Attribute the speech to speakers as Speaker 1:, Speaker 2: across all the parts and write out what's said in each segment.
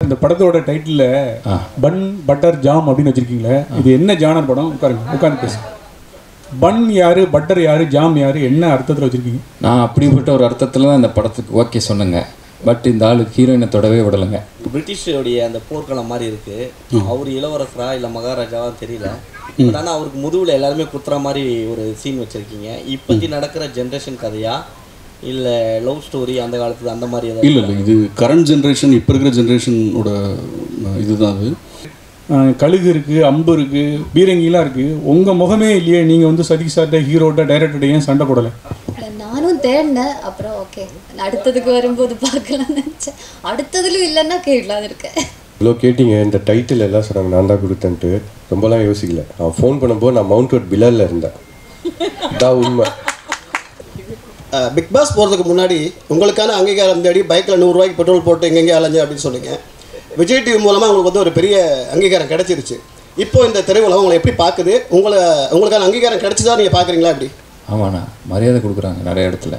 Speaker 1: இந்த படத்தோட title bun butter jam அப்படின்னு வச்சிருக்கீங்களே இது என்ன ஜானர் படம் உட்காருங்க உட்காந்து பேசு பன் யாரு பட்டர் யாரு ஜாம் யாரு என்ன அர்த்தத்தில் வச்சிருக்கீங்க
Speaker 2: நான் அப்படிப்பட்ட ஒரு அர்த்தத்தில் தான் இந்த படத்துக்கு ஓகே சொன்னேங்க பட் இந்த ஆளுக்கு ஹீரோயினை தொடவே விடலைங்க
Speaker 3: பிரிட்டிஷோடைய அந்த போர்க்களம் மாதிரி இருக்கு அவர் இளவரசரா இல்ல மகாராஜாவா தெரியல பட் ஆனா அவருக்கு முதுகுல எல்லாருமே குத்துற மாதிரி ஒரு சீன் வச்சிருக்கீங்க இப்பத்தி நடக்கிற ஜென்ரேஷன் கதையா இல்ல லவ் ஸ்டோரி அந்த காலத்துல அந்த மாதிரி ஏதாவது
Speaker 4: இல்லை இல்லை இது கரண்ட் ஜென்ரேஷன் இப்போ இருக்கிற ஜென்ரேஷனோட இதுதான் அது
Speaker 1: அஹ், கழுகு இருக்கு அம்பு இருக்கு பீரங்கிலாம் இருக்கு உங்க முகமே இல்லையே நீங்க வந்து சதீஷ் சார்ட்ட ஹீரோட்ட டைரக்டர்ட்ட ஏன் சண்டை போடலை
Speaker 5: இல்ல, நானும் தேடினேன் அப்புறம் ஓகே அடுத்ததுக்கு வரும்போது பார்க்கலாம்னு நினச்சேன் அடுத்ததுலும் இல்லைன்னா கேட்கலாம் இருக்கேன்
Speaker 6: இவ்வளோ கேட்டிங்க இந்த டைட்டில் எல்லாம் சொன்னாங்க நான் தான் கொடுத்தேன்ட்டு ரொம்பலாம் யோசிக்கல அவன் ஃபோன் பண்ணும்போது நான் மவுண்ட் ரோட் பிலாலில் இருந்தேன் இதான் உண்மை
Speaker 7: பிக் பாஸ் போகிறதுக்கு முன்னாடி உங்களுக்கான அங்கீகாரம் தேடி பைக்கில் நூறுரூவாய்க்கு பெட்ரோல் போட்டு எங்கெங்கே அலைஞ்சு அப்படின்னு சொன்னீங்க விஜய் டிவி மூலமாக உங்களுக்கு வந்து ஒரு பெரிய அங்கீகாரம் கிடைச்சிருச்சு இப்போ இந்த திரையுலகம் உங்களை எப்படி பார்க்குது உங்களை உங்களுக்கான அங்கீகாரம் கிடைச்சதா நீங்கள் பார்க்குறீங்களா எப்படி
Speaker 2: ஆமாண்ணா மரியாதை கொடுக்குறாங்க நிறைய இடத்துல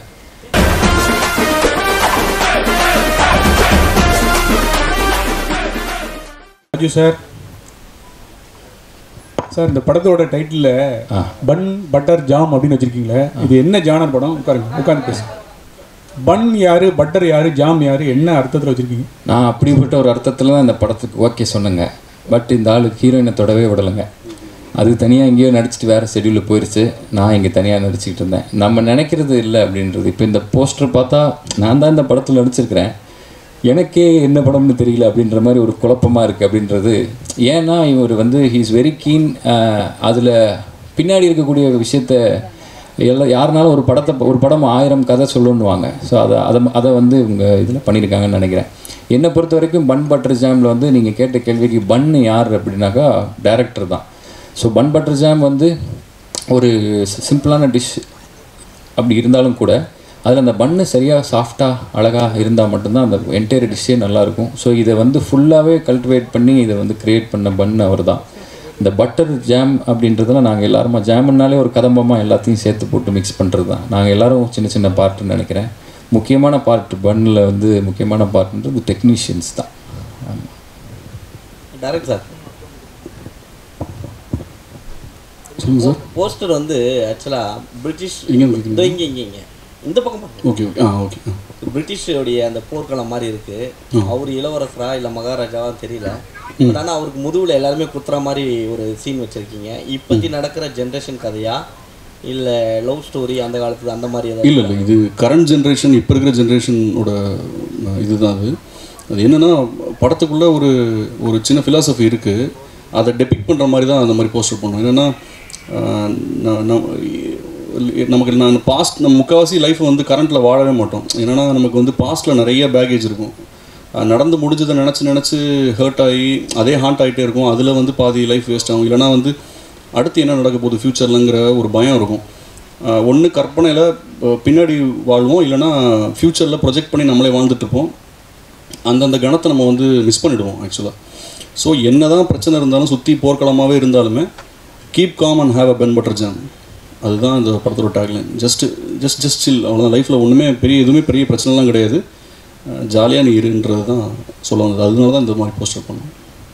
Speaker 1: ராஜு சார் சார் இந்த படத்தோட டைட்டில் பன் பட்டர் ஜாம் அப்படின்னு வச்சிருக்கீங்களே இது என்ன ஜானர் படம் உட்காருங்க உட்காந்து பேசு பன் யாரு பட்டர் யாரு ஜாம் யாரு என்ன அர்த்தத்தில் வச்சிருக்கீங்க
Speaker 2: நான் அப்படிப்பட்ட ஒரு அர்த்தத்தில் தான் இந்த படத்துக்கு ஓகே சொன்னேங்க பட் இந்த ஆளுக்கு ஹீரோயினை தொடவே விடலைங்க அது தனியாக எங்கேயோ நடிச்சிட்டு வேறு ஷெடியூலில் போயிடுச்சு நான் இங்கே தனியாக நடிச்சுக்கிட்டு இருந்தேன் நம்ம நினைக்கிறது இல்லை அப்படின்றது இப்போ இந்த போஸ்டர் பார்த்தா நான் தான் இந்த படத்தில் நடிச்சிருக்கிறேன் எனக்கே என்ன படம்னு தெரியல அப்படின்ற மாதிரி ஒரு குழப்பமாக இருக்குது அப்படின்றது ஏன்னா இவர் வந்து ஹீ இஸ் வெரி கீன் அதில் பின்னாடி இருக்கக்கூடிய விஷயத்த எல்லாம் யாருனாலும் ஒரு படத்தை ஒரு படம் ஆயிரம் கதை சொல்லணுவாங்க ஸோ அதை அதை அதை வந்து இவங்க இதில் பண்ணியிருக்காங்கன்னு நினைக்கிறேன் என்னை பொறுத்த வரைக்கும் பன் பட்டர் ஜாமில் வந்து நீங்கள் கேட்ட கேள்விக்கு பன் யார் அப்படின்னாக்கா டைரக்டர் தான் ஸோ பன் பட்டர் ஜாம் வந்து ஒரு சிம்பிளான டிஷ் அப்படி இருந்தாலும் கூட அதில் அந்த பன்னு சரியாக சாஃப்டாக அழகாக இருந்தால் மட்டும்தான் அந்த என்டையர் டிஷ்ஷே நல்லாயிருக்கும் ஸோ இதை வந்து ஃபுல்லாகவே கல்டிவேட் பண்ணி இதை வந்து க்ரியேட் பண்ண பன் அவர் தான் இந்த பட்டர் ஜாம் அப்படின்றதெல்லாம் நாங்கள் எல்லாருமா ஜாமுன்னாலே ஒரு கதம்பமாக எல்லாத்தையும் சேர்த்து போட்டு மிக்ஸ் பண்ணுறது தான் நாங்கள் எல்லாரும் சின்ன சின்ன பார்ட்டுன்னு நினைக்கிறேன் முக்கியமான பார்ட் பன்னில் வந்து முக்கியமான பார்ட்ன்றது டெக்னீஷியன்ஸ் தான் ஆமாம்
Speaker 3: டேரக்ட் சார்
Speaker 4: சொல்லுங்கள் சார்
Speaker 3: போஸ்டர் வந்து ஆக்சுவலா பிரிட்டிஷ்
Speaker 4: எங்க இருக்கு?
Speaker 3: இதோ இங்க இங்க இங்க இந்த பக்கம் பாருங்க.
Speaker 4: ஓகே ஓகே ஆ ஓகே ஆ
Speaker 3: பிரிட்டிஷோடைய அந்த போர்க்களம் மாதிரி இருக்கு அவர் இளவரசரா இல்ல மகாராஜாவா தெரியல பட் ஆனா அவருக்கு முதுகுல எல்லாருமே குத்துற மாதிரி ஒரு சீன் வச்சிருக்கீங்க இப்பத்தி நடக்கிற ஜென்ரேஷன் கதையா இல்ல லவ் ஸ்டோரி அந்த காலத்துல அந்த மாதிரி ஏதாவது
Speaker 4: இல்லை இல்லை இது கரண்ட் ஜென்ரேஷன் இப்போ இருக்கிற ஜென்ரேஷனோட இதுதான் அது அது என்னென்னா படத்துக்குள்ளே ஒரு ஒரு சின்ன ஃபிலாசபி இருக்குது அதை டெபிக் பண்ணுற மாதிரி தான் அந்த மாதிரி போஸ்டர் பண்ணோம் என்னென்னா நமக்கு நான் பாஸ்ட் நம்ம முக்கால்வாசி லைஃப் வந்து கரண்ட்டில் வாழவே மாட்டோம் என்னென்னா நமக்கு வந்து பாஸ்ட்டில் நிறைய பேகேஜ் இருக்கும் அஹ் நடந்து முடிஞ்சதை நினச்சி நினச்சி ஹர்ட் ஆகி அதே ஹாண்ட் ஆகிட்டே இருக்கும் அதில் வந்து பாதி லைஃப் வேஸ்ட் ஆகும் இல்லைனா வந்து அடுத்து என்ன நடக்க போகுது ஃப்யூச்சர்லங்கிற ஒரு பயம் இருக்கும் ஒன்று கற்பனையில் பின்னாடி வாழ்வோம் இல்லைனா ஃப்யூச்சரில் ப்ரொஜெக்ட் பண்ணி நம்மளே வாழ்ந்துட்டுருப்போம் அந்தந்த கணத்தை நம்ம வந்து மிஸ் பண்ணிடுவோம் ஆக்சுவலாக ஸோ என்ன தான் பிரச்சனை இருந்தாலும் சுற்றி போர்க்களமாகவே இருந்தாலுமே keep calm and have a bun butter jam அதுதான் இந்த படத்தோட tagline just just just chill அவ்வளோதான் லைஃப்பில் ஒன்றுமே பெரிய எதுவுமே பெரிய பிரச்சனைலாம் கிடையாது ஜாலியாக நீ இருன்றது தான் சொல்ல வந்தது அதனால தான் இந்த மாதிரி போஸ்டர் பண்ணோம்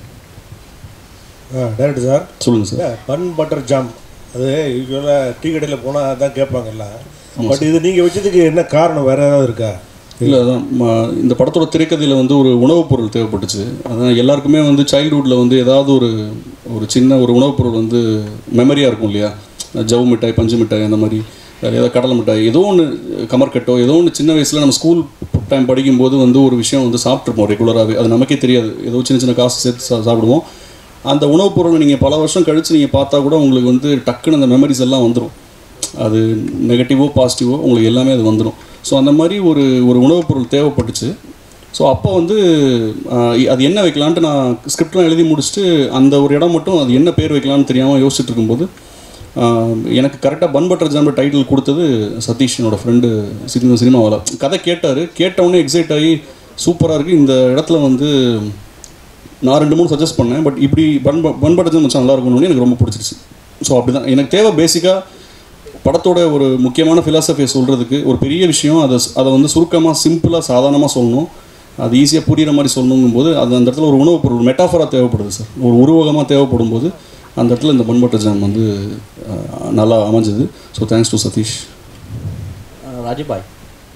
Speaker 8: டேரக்டர் சார்
Speaker 4: சொல்லுங்கள் சார்
Speaker 8: இல்லை பன் பட்டர் ஜாம் அது யூஸ்வலாக டீ கடையில் போனால் அதான் கேட்பாங்க எல்லாம் பட் இது நீங்கள் வச்சதுக்கு என்ன காரணம் வேறு ஏதாவது இருக்கா
Speaker 4: இல்லை அதான் ம- இந்த படத்தோட திரைக்கதையில் வந்து ஒரு உணவுப் பொருள் தேவைப்பட்டுச்சு அதான் எல்லாருக்குமே வந்து சைல்ட்ஹுட்டில் வந்து ஏதாவது ஒரு ஒரு சின்ன ஒரு உணவுப் பொருள் வந்து மெமரியாக இருக்கும் இல்லையா ஜவு மிட்டாய் பஞ்சு மிட்டாய் அந்த மாதிரி வேறு ஏதாவது கடலை மிட்டாய் ஏதோ ஒன்று கமர்கட்டோ ஏதோ ஒன்று சின்ன வயசில் நம்ம ஸ்கூல் டைம் படிக்கும்போது வந்து ஒரு விஷயம் வந்து சாப்பிட்ருப்போம் ரெகுலராகவே அது நமக்கே தெரியாது ஏதோ சின்ன சின்ன காசு சேர்த்து சா- சாப்பிடுவோம் அந்த உணவுப் பொருளை நீங்கள் பல வருஷம் கழித்து நீங்கள் பார்த்தா கூட உங்களுக்கு வந்து டக்குன்னு அந்த மெமரிஸ் எல்லாம் வந்துடும் அது நெகட்டிவோ பாசிட்டிவோ உங்களுக்கு எல்லாமே அது வந்துடும் ஸோ அந்த மாதிரி ஒரு ஒரு உணவுப் பொருள் தேவைப்பட்டுச்சு ஸோ அப்போ வந்து ஆஹ், அது என்ன வைக்கலான்ட்டு நான் ஸ்கிரிப்ட்லாம் எழுதி முடிச்சுட்டு அந்த ஒரு இடம் மட்டும் அது என்ன பேர் வைக்கலாம்னு தெரியாமல் யோசிச்சுட்டு இருக்கும்போது ஆஹ், எனக்கு கரெக்டாக பன் பட்டர் ஜாம்பர் டைட்டில் கொடுத்தது சதீஷ் என்னோட ஃப்ரெண்டு சினிமா சினிமாவில் கதை கேட்டார் கேட்டவுடனே எக்ஸைட் ஆகி சூப்பராக இருக்குது இந்த இடத்துல வந்து நான் ரெண்டு மூணு சஜஸ்ட் பண்ணேன் பட் இப்படி பன் பன் பட்டர் ஜாம் வச்சா நல்லா இருக்கும்னு எனக்கு ரொம்ப பிடிச்சிருச்சு ஸோ அப்படி தான் எனக்கு தேவை பேசிக்காக படத்தோட ஒரு முக்கியமான ஃபிலாசபியை சொல்கிறதுக்கு ஒரு பெரிய விஷயம் அதை அதை வந்து சுருக்கமாக சிம்பிளாக சாதாரணமாக சொல்லணும் அது ஈஸியாக புரியுற மாதிரி சொல்லணுங்கும் போது அது அந்த இடத்துல ஒரு உணவுப் பொருள் மெட்டாஃபராக தேவைப்படுது சார் ஒரு உருவகமாக தேவைப்படும் போது அந்த இடத்துல இந்த பன் பட்டர் ஜாம் வந்து அஹ், நல்லா அமைஞ்சது ஸோ தேங்க்ஸ் டு சதீஷ்
Speaker 3: அஹ் ராஜபாய்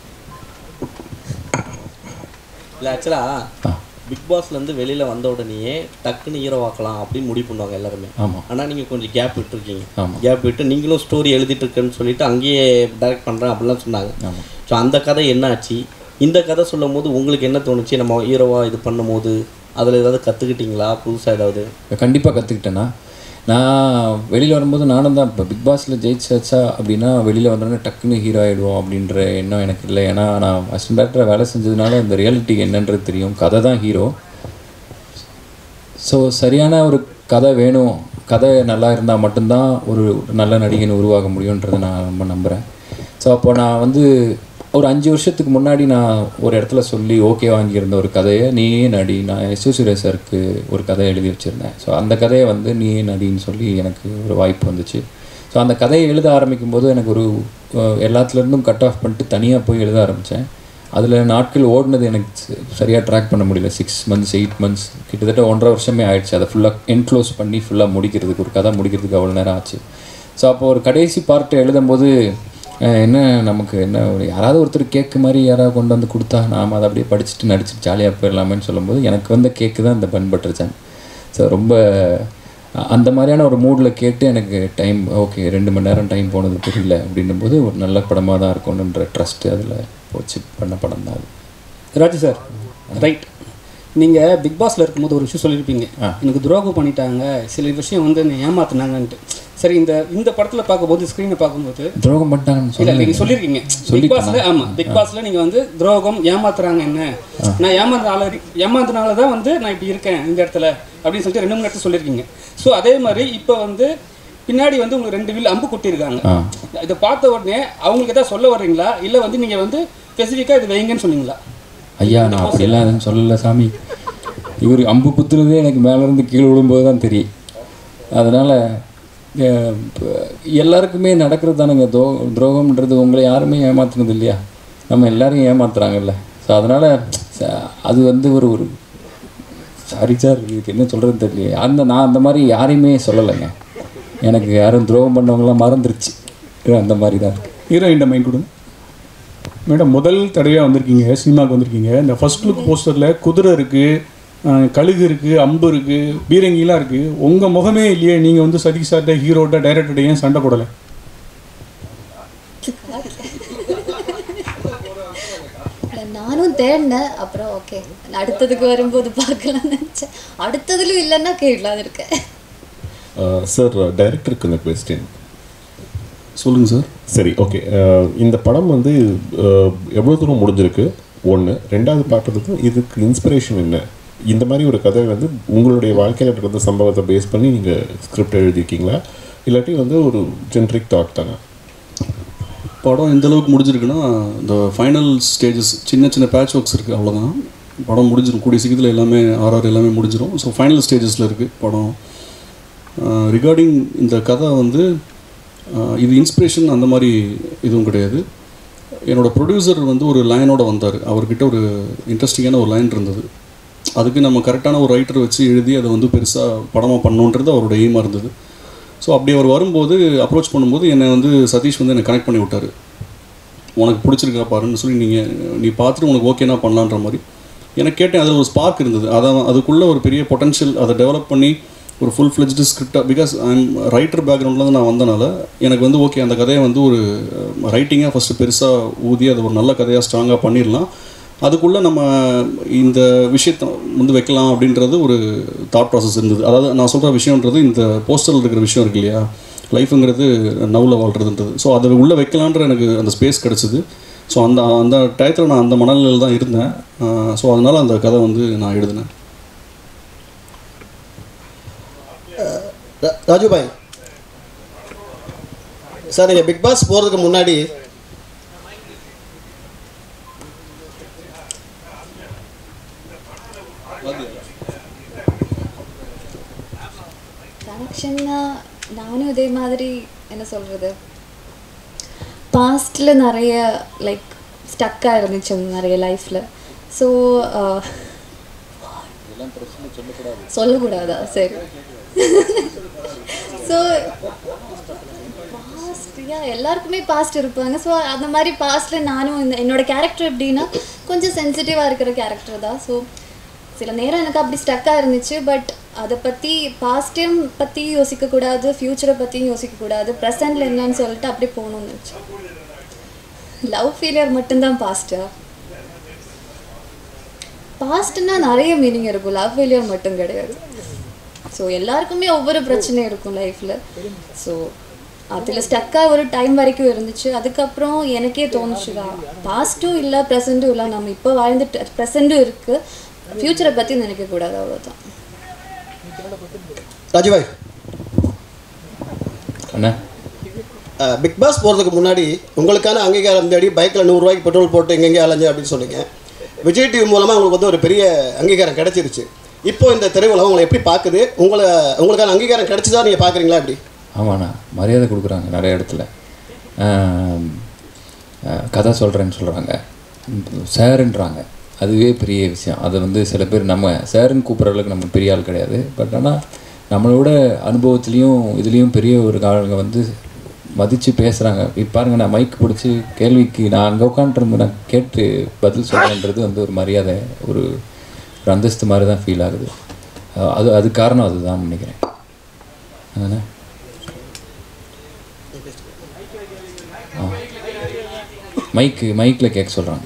Speaker 3: இல்லை ஆக்சுவலாக பிக் பாஸ்லேருந்து வெளியில் வந்த உடனேயே டக்குன்னு ஹீரோ ஆக்கலாம் அப்படின்னு முடிவு பண்ணுவாங்க எல்லாருமே
Speaker 2: ஆமாம்
Speaker 3: ஆனால் நீங்கள் கொஞ்சம் கேப் விட்டுருக்கீங்க
Speaker 2: ஆமாம்
Speaker 3: கேப் விட்டு நீங்களும் ஸ்டோரி எழுதிட்டு இருக்கேன்னு சொல்லிட்டு அங்கேயே டைரக்ட் பண்ணுறேன் அப்படிலாம் சொன்னாங்க
Speaker 2: ஆமாம்
Speaker 3: ஸோ அந்த கதை என்ன ஆச்சு இந்த கதை சொல்லும் போது உங்களுக்கு என்ன தோணுச்சு நம்ம ஹீரோவாக இது பண்ணும்போது அதில் ஏதாவது கற்றுக்கிட்டீங்களா புதுசாக ஏதாவது
Speaker 2: கண்டிப்பாக கற்றுக்கிட்டேன்னா நான் வெளியில் வரும்போது நானும் தான் இப்போ பிக் பாஸில் ஜெயிச்சாச்சா அப்படின்னா வெளியில் வந்தோடனே டக்குன்னு ஹீரோ ஆகிடுவோம் அப்படின்ற எண்ணம் எனக்கு இல்லை ஏன்னா நான் அசிஸ்டன்ட் டேரக்டராக வேலை செஞ்சதுனால இந்த ரியாலிட்டி என்னன்றது தெரியும் கதை தான் ஹீரோ ஸோ சரியான ஒரு கதை வேணும் கதை நல்லா இருந்தால் மட்டும்தான் ஒரு நல்ல நடிகன் உருவாக முடியுன்றதை நான் ரொம்ப நம்புகிறேன் ஸோ அப்போ நான் வந்து ஒரு அஞ்சு வருஷத்துக்கு முன்னாடி நான் ஒரு இடத்துல சொல்லி ஓகே வாங்கியிருந்த ஒரு கதையை நீயே நடி நான் எஸ் சுரேஷ் சாருக்கு ஒரு கதை எழுதி வச்சுருந்தேன் ஸோ அந்த கதையை வந்து நீயே நடின்னு சொல்லி எனக்கு ஒரு வாய்ப்பு வந்துச்சு ஸோ அந்த கதையை எழுத ஆரம்பிக்கும் போது எனக்கு ஒரு அஹ், எல்லாத்துலேருந்தும் கட் ஆஃப் பண்ணிட்டு தனியாக போய் எழுத ஆரம்பித்தேன் அதில் நாட்கள் ஓடினது எனக்கு சரியாக ட்ராக் பண்ண முடியல சிக்ஸ் மந்த்ஸ் எயிட் மந்த்ஸ் கிட்டத்தட்ட ஒன்றரை வருஷமே ஆயிடுச்சு அதை ஃபுல்லாக என்க்ளோஸ் பண்ணி ஃபுல்லாக முடிக்கிறதுக்கு ஒரு கதை முடிக்கிறதுக்கு அவ்வளோ நேரம் ஆச்சு ஸோ அப்போ ஒரு கடைசி பார்ட்டை எழுதும்போது அஹ், என்ன நமக்கு என்ன ஒரு யாராவது ஒருத்தர் கேக்கு மாதிரி யாராவது கொண்டு வந்து கொடுத்தா நாம் அதை அப்படியே படிச்சுட்டு நடிச்சுட்டு ஜாலியாக போயிடலாமேன்னு சொல்லும்போது எனக்கு வந்த கேக்கு தான் இந்த பன் பட்டர் ஜாம் ஸோ ரொம்ப அ- அந்த மாதிரியான ஒரு மூடில் கேட்டு எனக்கு டைம் ஓகே ரெண்டு மணி நேரம் டைம் போனது தெரியல அப்படின்னும் போது ஒரு நல்ல படமாக தான் இருக்கணுன்ற ட்ரஸ்ட்டு அதில் போச்சு பண்ண படம் தான் அது
Speaker 9: ராஜு சார் ரைட் நீங்கள் பிக் பாஸ்ல இருக்கும்போது ஒரு விஷயம் சொல்லியிருப்பீங்க
Speaker 2: ஆ.
Speaker 9: எனக்கு துரோகம் பண்ணிட்டாங்க சில விஷயம் வந்து என்னை ஏமாத்துனாங்கன்ட்டு சரி இந்த இந்த படத்துல பார்க்கும்போது ஸ்க்ரீனை பார்க்கும்போது
Speaker 2: துரோகம் பண்ணிட்டாங்கன்னு
Speaker 9: இல்ல
Speaker 2: சொல்லி
Speaker 9: நீங்க சொல்லியிருக்கீங்க பிக்
Speaker 2: சொல்லிட்டேனா?
Speaker 9: பாஸ்ல ஆமா பிக் பாஸ்ல நீங்க வந்து துரோகம் ஏமாத்துறாங்க என்ன நான் ஏமாந்தனால ஏமாந்தனால தான் வந்து நான் இப்படி இருக்கேன் இந்த இடத்துல அப்படின்னு சொல்லிட்டு ரெண்டு மூணு இடத்துல சொல்லியிருக்கீங்க ஸோ அதே மாதிரி இப்போ வந்து பின்னாடி வந்து உங்களுக்கு ரெண்டு வில் அம்பு குட்டியிருக்காங்க
Speaker 2: ஆ
Speaker 9: இதை பார்த்த உடனே அவங்களுக்கு ஏதாவது சொல்ல வர்றீங்களா இல்லை வந்து நீங்கள் வந்து ஸ்பெசிஃபிக்காக இது வைங்கன்னு சொன்னீங்களா
Speaker 2: ஐயா நான் அப்படியெல்லாம் எதுவும் சொல்லலை சாமி இவர் அம்பு குத்துனதே எனக்கு மேலேருந்து கீழே விழும்போது தான் தெரியும் அதனால் எல்லாருக்குமே நடக்கிறது தானுங்க தோ துரோகம்ன்றது உங்களை யாருமே ஏமாத்துனது இல்லையா நம்ம எல்லாரையும் ஏமாத்துறாங்கல்ல ஸோ அதனால் அது வந்து ஒரு ஒரு சாரி சார் இதுக்கு என்ன சொல்கிறதுன்னு தெரியலையே அந்த நான் அந்த மாதிரி யாரையுமே சொல்லலைங்க எனக்கு யாரும் துரோகம் பண்ணவங்களாம் மறந்துருச்சு அந்த மாதிரி தான் இருக்கு
Speaker 1: ஹீரோயின் மைண்ட் கொடுங்க மேடம் முதல் தடவையாக வந்திருக்கீங்க சினிமாவுக்கு வந்திருக்கீங்க இந்த ஃபர்ஸ்ட் லுக் போஸ்டரில் குதிரை இருக்குது கழுகு இருக்குது அம்பு இருக்குது பீரங்கிலாம் இருக்குது உங்கள் முகமே இல்லையே நீங்கள் வந்து சதீஷ் சார்ட்ட ஹீரோட்ட டைரக்டர்கிட்ட ஏன் சண்டை போடலை
Speaker 5: இல்ல, நானும் தேடினேன் அப்புறம் ஓகே அடுத்ததுக்கு வரும்போது பார்க்கலாம்னு நினச்சேன் அடுத்ததுலும் இல்லைன்னா கேட்கலாம் இருக்கேன்
Speaker 10: சார் டைரக்டருக்கு இந்த கொஸ்டின்
Speaker 4: சொல்லுங்கள் சார்
Speaker 10: சரி ஓகே இந்த படம் வந்து அஹ், எவ்வளோ தூரம் முடிஞ்சிருக்கு ஒன்று ரெண்டாவது பார்க்குறதுக்கு இதுக்கு இன்ஸ்பிரேஷன் என்ன இந்த மாதிரி ஒரு கதை வந்து உங்களுடைய வாழ்க்கையில் நடந்த சம்பவத்தை பேஸ் பண்ணி நீங்கள் ஸ்கிரிப்ட் எழுதியிருக்கீங்களா இல்லாட்டி வந்து ஒரு ஜென்ரிக் தாட் தானே
Speaker 4: படம் எந்த அளவுக்கு முடிஞ்சிருக்குன்னா இந்த ஃபைனல் ஸ்டேஜஸ் சின்ன சின்ன பேட்ச் ஒர்க்ஸ் இருக்குது அவ்வளோதான் படம் முடிஞ்சிடும் கூடிய சீக்கிரத்தில் எல்லாமே ஆர்ஆர் எல்லாமே முடிஞ்சிடும் ஸோ ஃபைனல் ஸ்டேஜஸில் இருக்குது படம் ரிகார்டிங் இந்த கதை வந்து ஆஹ் இது இன்ஸ்பிரேஷன் அந்த மாதிரி எதுவும் கிடையாது என்னோட ப்ரொடியூசர் வந்து ஒரு லைனோட வந்தார் அவர்கிட்ட ஒரு இன்ட்ரெஸ்டிங்கான ஒரு லைன் இருந்தது அதுக்கு நம்ம கரெக்டான ஒரு ரைட்டர் வச்சு எழுதி அதை வந்து பெருசாக படமாக பண்ணணுன்றது அவரோட எய்மாக இருந்தது ஸோ அப்படி அவர் வரும்போது அப்ரோச் பண்ணும்போது என்னை வந்து சதீஷ் வந்து என்னை கனெக்ட் பண்ணி விட்டார் உனக்கு பிடிச்சிருக்கா பாருன்னு சொல்லி நீங்கள் நீ பார்த்துட்டு உனக்கு ஓகேனா பண்ணலான்ற மாதிரி எனக்கு கேட்டேன் அதில் ஒரு ஸ்பார்க் இருந்தது அதை அதுக்குள்ளே ஒரு பெரிய பொட்டன்ஷியல் அதை டெவலப் பண்ணி ஒரு ஃபுல் ஃப்ளெஜ்டு ஸ்கிரிப்டாக பிகாஸ் ஐம் ரைட்டர் பேக்ரவுண்டில் நான் வந்தனால எனக்கு வந்து ஓகே அந்த கதையை வந்து ஒரு ரைட்டிங்காக ஃபஸ்ட்டு பெருசாக ஊதி அதை ஒரு நல்ல கதையாக ஸ்ட்ராங்காக பண்ணிடலாம் அதுக்குள்ளே நம்ம இந்த விஷயத்தை வந்து வைக்கலாம் அப்படின்றது ஒரு தாட் ப்ராசஸ் இருந்தது அதாவது நான் சொல்கிற விஷயன்றது இந்த போஸ்டரில் இருக்கிற விஷயம் இருக்கு இல்லையா லைஃபுங்கிறது நவுல வாழ்கிறதுன்றது ஸோ அதை உள்ளே வைக்கலான்ற எனக்கு அந்த ஸ்பேஸ் கிடச்சிது ஸோ அந்த அந்த டயத்தில் நான் அந்த மனநிலையில் தான் இருந்தேன் ஸோ அதனால் அந்த கதை வந்து நான் எழுதினேன்
Speaker 7: ரா- ராஜுபாய் சார் நீங்கள் பிக் பாஸ் போகிறதுக்கு முன்னாடி
Speaker 5: கனெக்ஷன்னா நானும் இதே மாதிரி என்ன சொல்கிறது பாஸ்டில் நிறைய லைக் ஸ்டக்காக இருந்துச்சு நிறைய லைஃப்பில் ஸோ சொல்லக்கூடாதா சரி ஸோ பாஸ்ட்யா எல்லாருக்குமே பாஸ்ட் இருப்பாங்க ஸோ அந்த மாதிரி பாஸ்ட்டில் நானும் இந்த என்னோட கேரக்டர் எப்படின்னா கொஞ்சம் சென்சிட்டிவாக இருக்கிற கேரக்டர் தான் ஸோ சில நேரம் எனக்கு அப்படி ஸ்டக்காக இருந்துச்சு பட் அதை பற்றி பாஸ்டையும் பற்றி யோசிக்கக்கூடாது ஃப்யூச்சரை பற்றியும் யோசிக்கக்கூடாது ப்ரெசண்டில் என்னன்னு சொல்லிட்டு அப்படியே போகணும்னு நினச்சேன் லவ் ஃபெயிலியர் மட்டும்தான் பாஸ்டா பாஸ்ட்னா நிறைய மீனிங் இருக்கும் லவ் ஃபெயிலியர் மட்டும் கிடையாது ஸோ எல்லாருக்குமே ஒவ்வொரு பிரச்சனை இருக்கும் லைஃப்பில் ஸோ அதில் ஸ்டக்காக ஒரு டைம் வரைக்கும் இருந்துச்சு அதுக்கப்புறம் எனக்கே தோணுச்சுடா பாஸ்ட்டும் இல்லை ப்ரெசண்ட்டும் இல்லை நம்ம இப்போ வாழ்ந்துட்டு ப்ரெசண்ட்டும் இருக்குது ஃப்யூச்சரை பற்றி நினைக்கக்கூடாது அவ்வளோதான்
Speaker 7: ராஜுபாய்
Speaker 2: அண்ணா
Speaker 7: பிக் பாஸ் போகிறதுக்கு முன்னாடி உங்களுக்கான அங்கீகாரம் தேடி பைக்கில் நூறுரூவாய்க்கு பெட்ரோல் போட்டு எங்கெங்கே அலைஞ்சு அப்படின்னு சொன்னீங்க விஜய் டிவி மூலமாக உங்களுக்கு வந்து ஒரு பெரிய அங்கீகாரம் கிடைச்சிருச்சு இப்போ இந்த திரையுலகம் உங்களை எப்படி பார்க்குது உங்களை உங்களுக்கான அங்கீகாரம் கிடைச்சதா நீங்கள் பார்க்குறீங்களா எப்படி
Speaker 2: ஆமாண்ணா மரியாதை கொடுக்குறாங்க நிறைய இடத்துல ஆம், ஆ, கதை சொல்கிறேன்னு சொல்கிறாங்க சாருன்றாங்க அதுவே பெரிய விஷயம் அதை வந்து சில பேர் நம்ம சாருன்னு கூப்பிட்ற அளவுக்கு நம்ம பெரிய ஆள் கிடையாது பட் ஆனால் நம்மளோட அனுபவத்துலேயும் இதுலேயும் பெரிய ஒரு ஆளுங்க வந்து மதித்து பேசுகிறாங்க இப்போ பாருங்க நான் மைக் பிடிச்சி கேள்விக்கு நான் அங்கே உட்காந்துருந்து நான் கேட்டு பதில் சொல்கிறேன்றது வந்து ஒரு மரியாதை ஒரு ஒரு அந்தஸ்து மாதிரி தான் ஃபீல் ஆகுது அஹ் அது அது காரணம் அதுதான் நினைக்கிறேன் அதானே ஆ மைக்கு மைக்கில் கேட்க சொல்கிறாங்க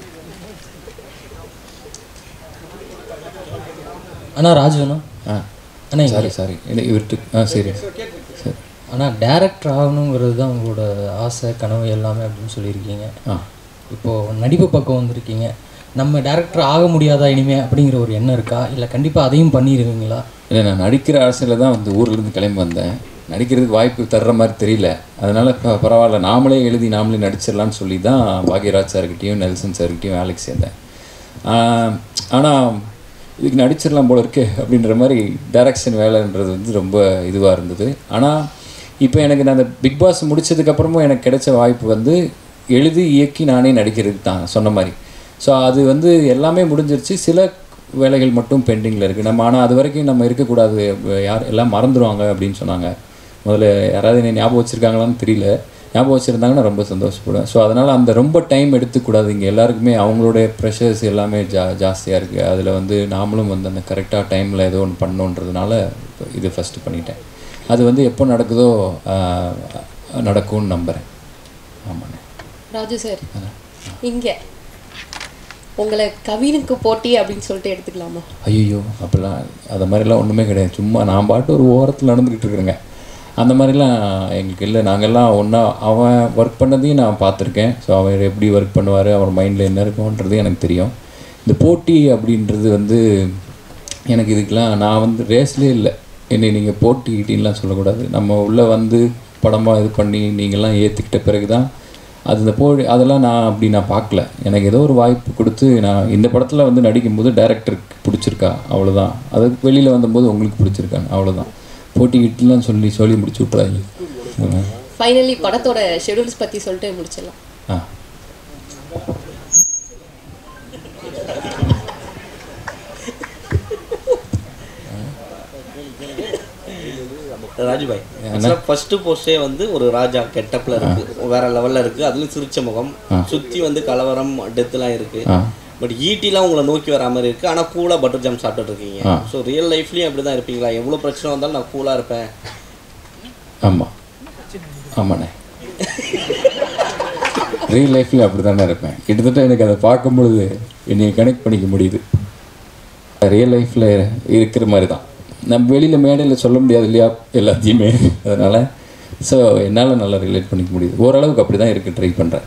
Speaker 11: அண்ணா ராஜு அண்ணா
Speaker 2: ஆ
Speaker 11: அண்ணா
Speaker 2: சாரி சாரி இவர்கிட்ட ஆ சரி சரி
Speaker 11: ஆனால் டேரக்டர் ஆகணுங்கிறது தான் உங்களோட ஆசை கனவு எல்லாமே அப்படின்னு சொல்லியிருக்கீங்க
Speaker 2: ஆ
Speaker 11: இப்போது நடிப்பு பக்கம் வந்திருக்கீங்க நம்ம டேரக்டர் ஆக முடியாதா இனிமே அப்படிங்கிற ஒரு எண்ணம் இருக்கா இல்லை கண்டிப்பாக அதையும் பண்ணிடுவீங்களா
Speaker 2: இல்லை நான் நடிக்கிற ஆசையில் தான் வந்து ஊர்லேருந்து கிளம்பி வந்தேன் நடிக்கிறதுக்கு வாய்ப்பு தர்ற மாதிரி தெரியல அதனால் இப்போ பரவாயில்ல நாமளே எழுதி நாமளே நடிச்சிடலான்னு சொல்லி தான் பாக்யராஜ் சார்கிட்டையும் நெல்சன் சார்கிட்டையும் வேலைக்கு சேர்ந்தேன் ஆனால் இதுக்கு நடிச்சிடலாம் போல இருக்கே அப்படின்ற மாதிரி டைரக்ஷன் வேலைன்றது வந்து ரொம்ப இதுவாக இருந்தது ஆனால் இப்போ எனக்கு நான் அந்த பிக் பாஸ் முடிச்சதுக்கப்புறமும் எனக்கு கிடைச்ச வாய்ப்பு வந்து எழுதி இயக்கி நானே நடிக்கிறதுக்கு தான் சொன்ன மாதிரி ஸோ அது வந்து எல்லாமே முடிஞ்சிருச்சு சில வேலைகள் மட்டும் பெண்டிங்கில் இருக்குது நம்ம ஆனால் அது வரைக்கும் நம்ம இருக்கக்கூடாது யார் எல்லாம் மறந்துடுவாங்க அப்படின்னு சொன்னாங்க முதல்ல யாராவது என்னை ஞாபகம் வச்சுருக்காங்களான்னு தெரியல ஞாபகம் வச்சுருந்தாங்கன்னா ரொம்ப சந்தோஷப்படுவேன் ஸோ அதனால் அந்த ரொம்ப டைம் எடுத்துக்கூடாது இங்கே எல்லாருக்குமே அவங்களுடைய ப்ரெஷர்ஸ் எல்லாமே ஜா ஜாஸ்தியாக இருக்குது அதில் வந்து நாமளும் வந்து அந்த கரெக்டாக டைமில் ஏதோ ஒன்று பண்ணோன்றதுனால இப்ப இது ஃபஸ்ட்டு பண்ணிட்டேன் அது வந்து எப்போ நடக்குதோ ஆஹ், நடக்கும்னு நம்புகிறேன் ஆமாண்ணே
Speaker 12: ராஜு சார் இங்கே உங்களை கவினுக்கு போட்டி அப்படின்னு சொல்லிட்டு எடுத்துக்கலாமா
Speaker 2: ஐயோ அப்படிலாம் அது மாதிரிலாம் ஒன்றுமே கிடையாது சும்மா நான் பாட்டு ஒரு ஓரத்தில் நடந்துக்கிட்டு இருக்கிறேங்க அந்த மாதிரிலாம் எங்களுக்கு இல்லை நாங்கள்லாம் ஒன்றா அவன் ஒர்க் பண்ணதையும் நான் பார்த்துருக்கேன் ஸோ அவர் எப்படி ஒர்க் பண்ணுவார் அவர் மைண்டில் என்ன இருக்கும்ன்றது எனக்கு தெரியும் இந்த போட்டி அப்படின்றது வந்து எனக்கு இதுக்கெலாம் நான் வந்து ரேஸ்லேயே இல்லை என்னை நீங்கள் போட்டிக்கிட்டீங்கலாம் சொல்லக்கூடாது நம்ம உள்ளே வந்து படமாக இது பண்ணி நீங்கள்லாம் ஏற்றுக்கிட்ட பிறகு தான் அது இந்த போ அதெல்லாம் நான் அப்படி நான் பார்க்கல எனக்கு ஏதோ ஒரு வாய்ப்பு கொடுத்து நான் இந்த படத்தில் வந்து நடிக்கும்போது டைரக்டருக்கு பிடிச்சிருக்கா அவ்வளோதான் அதுக்கு வெளியில் வந்தபோது உங்களுக்கு பிடிச்சிருக்காங்க அவ்வளோதான் போட்டிக்கிட்டுலாம் சொல்லி சொல்லி முடிச்சு விட்றாங்க
Speaker 12: ஃபைனலி படத்தோட ஷெடியூல்ஸ் பற்றி சொல்லிட்டு முடிச்சிடலாம்
Speaker 2: ஆ
Speaker 3: ராஜுபாய் ஆக்சுவலாக ஃபர்ஸ்ட் போஸ்டே வந்து ஒரு ராஜா கெட்டப்ல இருக்கு வேற லெவல்ல இருக்கு அதுலயும் சிரிச்ச முகம் சுத்தி வந்து கலவரம் டெத்லாம் இருக்கு
Speaker 2: ஆ.
Speaker 3: பட் ஈட்டிலாம் உங்களை நோக்கி வர மாதிரி இருக்கு ஆனா கூலா பட்டர் ஜாம் சாப்பிட்டுட்டு இருக்கீங்க
Speaker 2: ஆ.
Speaker 3: ஸோ ரியல் லைஃப்லயும் அப்படி தான் இருப்பீங்களா எவ்வளவு பிரச்சனை வந்தாலும் நான் கூலா இருப்பேன்
Speaker 2: ஆமாம் ஆமாண்ணே ரியல் லைஃப்ல அப்படி தானே இருப்பேன் கிட்டத்தட்ட எனக்கு அதை பார்க்கும் பொழுது என்னை கனெக்ட் பண்ணிக்க முடியுது ரியல் லைஃப்பில் இருக்கிற மாதிரி தான் நம்ம வெளியில் மேடையில் சொல்ல முடியாது இல்லையா எல்லாத்தையுமே அதனால் ஸோ என்னால் நல்லா ரிலேட் பண்ணிக்க முடியுது ஓரளவுக்கு அப்படி தான் இருக்க ட்ரை பண்ணுறேன்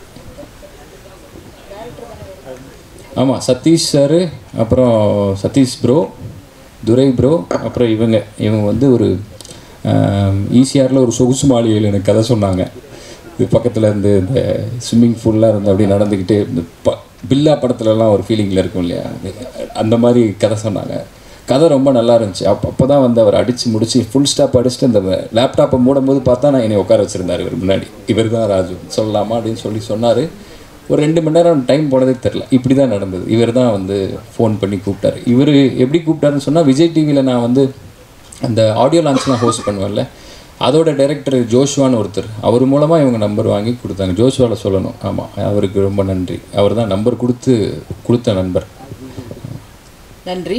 Speaker 2: ஆமாம் சதீஷ் சார் அப்புறம் சதீஷ் ப்ரோ துரை ப்ரோ அப்புறம் இவங்க இவங்க வந்து ஒரு ஈசிஆரில் ஒரு சொகுசு மாளிகையில் எனக்கு கதை சொன்னாங்க இது பக்கத்தில் இருந்து இந்த ஸ்விம்மிங் ஃபூல்லாம் இருந்து அப்படியே நடந்துக்கிட்டு இந்த ப பில்லா படத்துலலாம் ஒரு ஃபீலிங்கில் இருக்கும் இல்லையா அந்த மாதிரி கதை சொன்னாங்க கதை ரொம்ப நல்லா இருந்துச்சு அப்போ அப்போ தான் வந்து அவர் அடித்து முடிச்சு ஃபுல் ஸ்டாப் அடிச்சுட்டு அந்த லேப்டாப்பை மூடும்போது பார்த்தா நான் என்னை உட்கார வச்சுருந்தார் இவர் முன்னாடி இவர் தான் ராஜு சொல்லலாமா அப்படின்னு சொல்லி சொன்னார் ஒரு ரெண்டு மணி நேரம் டைம் போனதே தெரில இப்படி தான் நடந்தது இவர் தான் வந்து ஃபோன் பண்ணி கூப்பிட்டாரு இவர் எப்படி கூப்பிட்டாருன்னு சொன்னால் விஜய் டிவியில் நான் வந்து அந்த ஆடியோ லான்ச்லாம் ஹோஸ்ட் பண்ணுவேன்ல அதோட டைரக்டர் ஜோஷ்வான்னு ஒருத்தர் அவர் மூலமாக இவங்க நம்பர் வாங்கி கொடுத்தாங்க ஜோஷ்வாவில் சொல்லணும் ஆமாம் அவருக்கு ரொம்ப நன்றி அவர் தான் நம்பர் கொடுத்து கொடுத்த நண்பர்
Speaker 12: நன்றி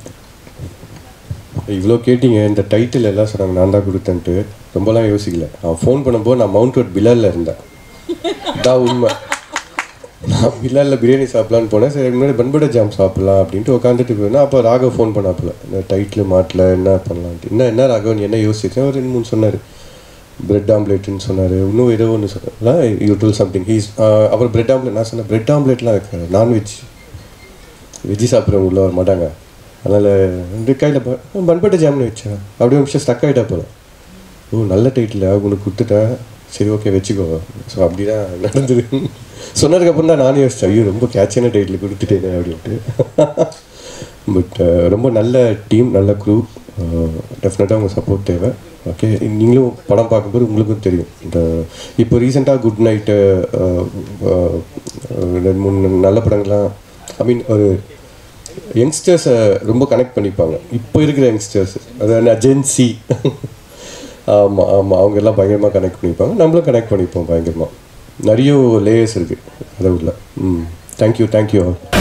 Speaker 6: இவ்வளோ கேட்டீங்க இந்த டைட்டில் எல்லாம் சொன்னாங்க நான் தான் கொடுத்தேன்ட்டு ரொம்பலாம் யோசிக்கல அவன் ஃபோன் பண்ணும்போது நான் மவுண்ட் ரோட் பிலாலில் இருந்தேன் தான் உண்மை நான் பிலாலில் பிரியாணி சாப்பிட்லான்னு போனேன் சரி அதுக்கு முன்னாடி பண்பட ஜாம் சாப்பிட்லாம் அப்படின்ட்டு உட்காந்துட்டு போயிருந்தேன் அப்போ ராகவ் ஃபோன் பண்ணாப்புல இந்த டைட்டில் மாட்டில் என்ன பண்ணலான்ட்டு என்ன என்ன ராகவ் நீ என்ன யோசிச்சேன் ஒரு ரெண்டு மூணு சொன்னார் பிரெட் ஆம்லேட்னு சொன்னார் இன்னும் ஏதோ ஒன்று சொன்னார் யூ டூல் சம்திங் ஹீஸ் அப்புறம் பிரெட் ஆம்லேட் நான் சொன்னேன் பிரெட் ஆம்லேட்லாம் வைக்கிறேன் நான்வெஜ் வெஜ்ஜி சாப்பிட்றவங்க உள்ள வர மாட்டாங்க அதனால் ரெண்டு கையில் பண்பட்ட ஜாம்னு வச்சேன் அப்படியே நிமிஷம் ஸ்டக் ஆகிட்டா போல ஓ நல்ல டைட்டில் உனக்கு கொடுத்துட்டேன் சரி ஓகே வச்சுக்கோ ஸோ அப்படி தான் நடந்தது சொன்னதுக்கப்புறம் தான் நானே யோசிச்சேன் ஐயோ ரொம்ப கேட்சான டைட்டில் கொடுத்துட்டேனே அப்படின்ட்டு பட் ரொம்ப நல்ல டீம் நல்ல க்ரூ டெஃபினட்டாக உங்கள் சப்போர்ட் தேவை ஓகே நீங்களும் படம் பார்க்கும்போது உங்களுக்கும் தெரியும் இந்த இப்போ ரீசெண்டாக குட் நைட்டு ரெண்டு மூணு நல்ல படங்கள்லாம் ஐ மீன் ஒரு யங்ஸ்டர்ஸை ரொம்ப கனெக்ட் பண்ணிப்பாங்க இப்போ இருக்கிற யங்ஸ்டர்ஸ் அதாவது அஜென்சி ஆமாம் ஆமாம் அவங்க எல்லாம் பயங்கரமாக கனெக்ட் பண்ணிப்பாங்க நம்மளும் கனெக்ட் பண்ணிப்போம் பயங்கரமாக நிறைய லேயர்ஸ் இருக்குது அதை உள்ள ம் தேங்க்யூ தேங்க்யூ ஆல்